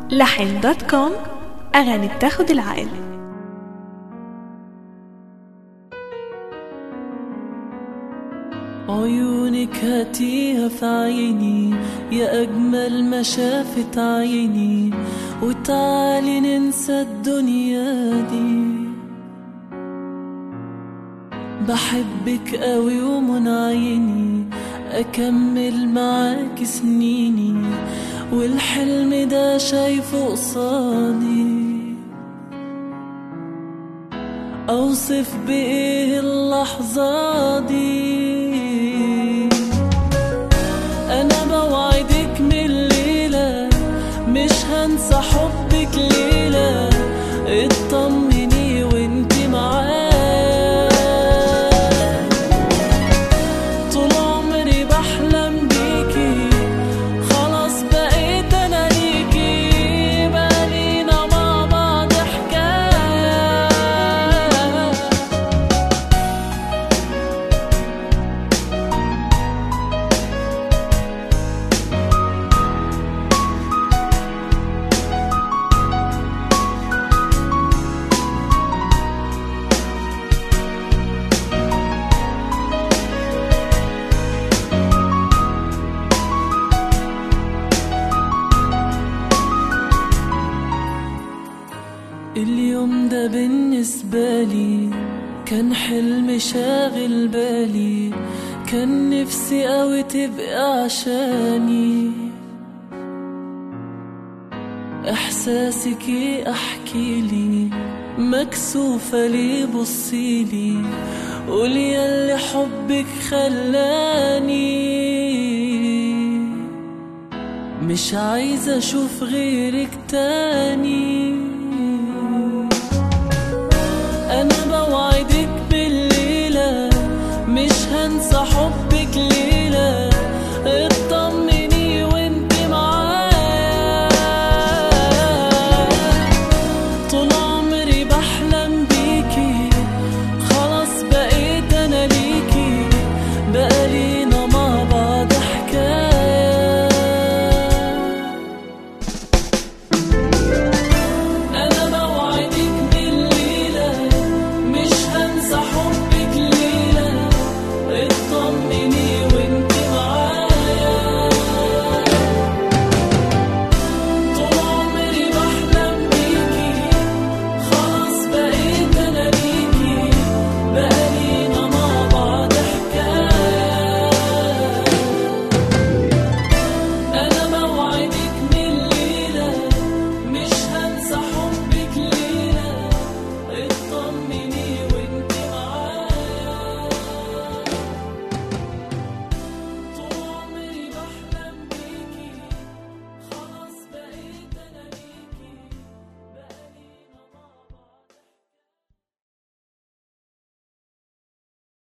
لحن دوت كوم أغاني بتاخد العقل عيونك هاتيها في عيني يا أجمل ما شافت عيني وتعالي ننسى الدنيا دي بحبك قوي ومن عيني أكمل معاك سنيني والحلم ده شايفه قصادي أوصف بإيه اللحظة دي أنا بوعدك من الليلة مش هنسى حبك ليلة اطمني وانتي معايا طول عمري بحلم بيكي خلاص بقيت انا ليكي بقالينا مع بعض حكايه اليوم ده بالنسبة لي كان حلم شاغل بالي كان نفسي قوي تبقى عشاني احساسك ايه احكي لي مكسوفة ليه بصيلي قولي ياللي حبك خلاني مش عايزة اشوف غيرك تاني انا بوعدك بالليلة مش هنسى حبك